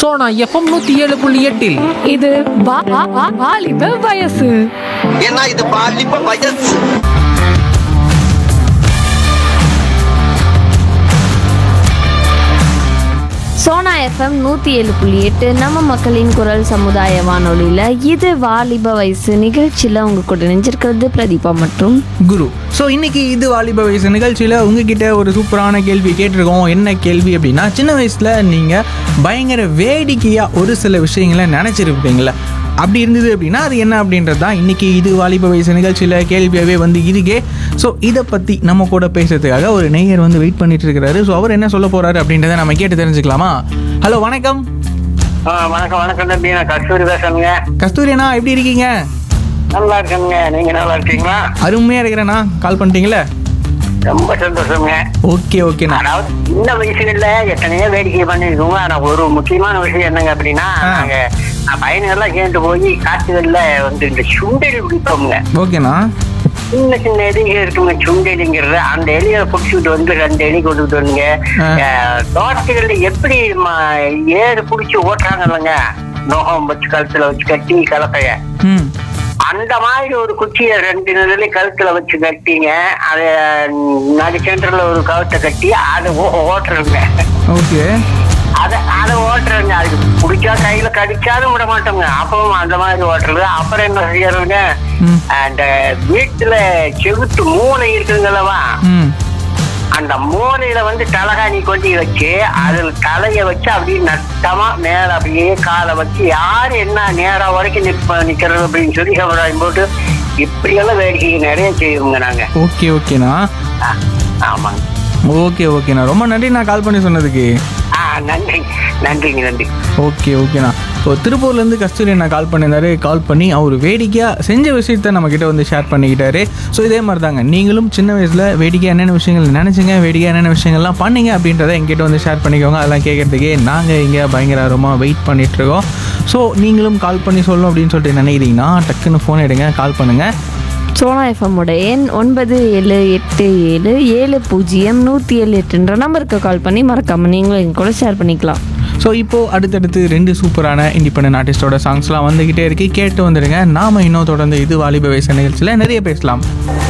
Sona FM நூத்தி ஏழு புள்ளி எட்டில் இது வா- வா- வா- வாலிப வயசு ஏன்னா இது பாலிப்ப வயசு சோனா எஃப்எம் நூற்றி ஏழு புள்ளி எட்டு நம்ம மக்களின் குரல் சமுதாய வானொலியில் இது வாலிப வயசு நிகழ்ச்சியில் உங்க கூட நினைஞ்சிருக்கிறது பிரதீபா மற்றும் குரு ஸோ இன்னைக்கு இது வாலிப வயசு நிகழ்ச்சியில் உங்ககிட்ட ஒரு சூப்பரான கேள்வி கேட்டிருக்கோம் என்ன கேள்வி அப்படின்னா சின்ன வயசில் நீங்கள் பயங்கர வேடிக்கையாக ஒரு சில விஷயங்களை நினச்சிருப்பீங்களே அப்படி இருந்தது அப்படின்னா அது என்ன அப்படின்றது தான் இன்னைக்கு இது வாலிப வயசு நிகழ்ச்சியில் கேள்வியாகவே வந்து இருக்கே ஸோ இதை பற்றி நம்ம கூட பேசுறதுக்காக ஒரு நெய்யர் வந்து வெயிட் பண்ணிட்டு இருக்கிறாரு ஸோ அவர் என்ன சொல்ல போறாரு அப்படின்றத நம்ம கேட்டு தெரிஞ்சுக்கலாமா ஹலோ வணக்கம் ஆ, வணக்கம் வணக்கம் தம்பி நான் கஸ்தூரி பேசுறேங்க கஸ்தூரி அண்ணா எப்படி இருக்கீங்க நல்லா இருக்கேங்க நீங்க நல்லா இருக்கீங்களா அருமையாக இருக்கிறேண்ணா கால் பண்ணிட்டீங்களே ரொம்ப சந்தோஷங்க ஓகே ஓகேண்ணா அதாவது சின்ன வயசுல எத்தனையோ வேடிக்கை பண்ணிருக்கோங்க ஆனா ஒரு முக்கியமான விஷயம் என்னங்க அப்படின்னா ஆ. நாங்க பையனெல்லாம் சேர்ந்து போய் காட்டுகள்ல வந்து இந்த சுண்டல் பிடிப்போம்ங்க ஓகேண்ணா சின்ன சின்ன எலிங்க இருக்குங்க சுண்டெலிங்கிறது அந்த எலியை பிடிச்சிட்டு வந்து ரெண்டு எலி கொண்டுட்டு வந்துங்க ஆ. தோட்டத்துகள்ல எப்படி ம- ஏறு பிடிச்சி ஓட்டுறாங்க இல்லைங்க நோகம் வச்சு கழுத்துல வச்சு கட்டி கலப்பைய ம் அந்த மாதிரி ஒரு குச்சியை ரெண்டு நிலையில கழுத்துல வச்சு கட்டிங்க அத நடு சென்டர்ல ஒரு கழுத்தை கட்டி அதை ஓ- ஓட்டுறதுங்க ஓகே அத அதை ஓட்டுறதுங்க அது பிடிச்சா கையில கடிச்சாலும் விட மாட்டோங்க அப்பவும் அந்த மாதிரி ஓட்டுறது அப்புறம் என்ன செய்யறதுங்க ம் அந்த வீட்டுல செவுத்து மூளை இருக்குங்களவா ம் அந்த மூலையில வந்து தலகாணி கொண்டு வச்சு அதுல தலைய வச்சு அப்படியே நட்டமா மேல அப்படியே காலை வச்சு யாரு என்ன நேரம் வரைக்கும் நிப்ப நிக்கிறது அப்படின்னு சொல்லி சமுதாயம் போட்டு இப்படியெல்லாம் வேடிக்கை நிறைய செய்வோங்க நாங்க ஓகே ஓகேண்ணா ஆ, ஆமாங்க ஓகே ஓகேண்ணா ரொம்ப நன்றி நான் கால் பண்ணி சொன்னதுக்கு ஆ நன்றி நன்றிங்க நன்றி ஓகே ஓகேண்ணா ஸோ திருப்பூர்லேருந்து கஸ்தூரி அண்ணா கால் பண்ணியிருந்தாரு கால் பண்ணி அவர் வேடிக்கையாக செஞ்ச விஷயத்த நம்மக்கிட்ட வந்து ஷேர் பண்ணிக்கிட்டாரு ஸோ இதே மாதிரி தாங்க நீங்களும் சின்ன வயசில் வேடிக்கையாக என்னென்ன விஷயங்கள் நினச்சிங்க வேடிக்கையாக என்னென்ன விஷயங்கள்லாம் பண்ணீங்க அப்படின்றத எங்கிட்ட வந்து ஷேர் பண்ணிக்கோங்க அதெல்லாம் கேட்குறதுக்கே நாங்கள் இங்கே பயங்கர ஆர்வமாக வெயிட் பண்ணிகிட்ருக்கோம் ஸோ நீங்களும் கால் பண்ணி சொல்லணும் அப்படின்னு சொல்லிட்டு நினைக்கிறீங்கன்னா டக்குன்னு ஃபோன் எடுங்க கால் பண்ணுங்கள் சோனா எஃப்எம்மோட எண் ஒன்பது ஏழு எட்டு ஏழு ஏழு பூஜ்ஜியம் நூற்றி ஏழு எட்டுன்ற நம்பருக்கு கால் பண்ணி மறக்காம நீங்களும் எங்க கூட ஷேர் பண்ணிக்கலாம் ஸோ இப்போது அடுத்தடுத்து ரெண்டு சூப்பரான இண்டிபெண்டன்ட் ஆர்டிஸ்டோட சாங்ஸ்லாம் வந்துக்கிட்டே இருக்கு கேட்டு வந்துடுங்க நாம இன்னும் தொடர்ந்து இது வாலிப வயசு நிகழ்ச்சியில் நிறைய பேசலாம்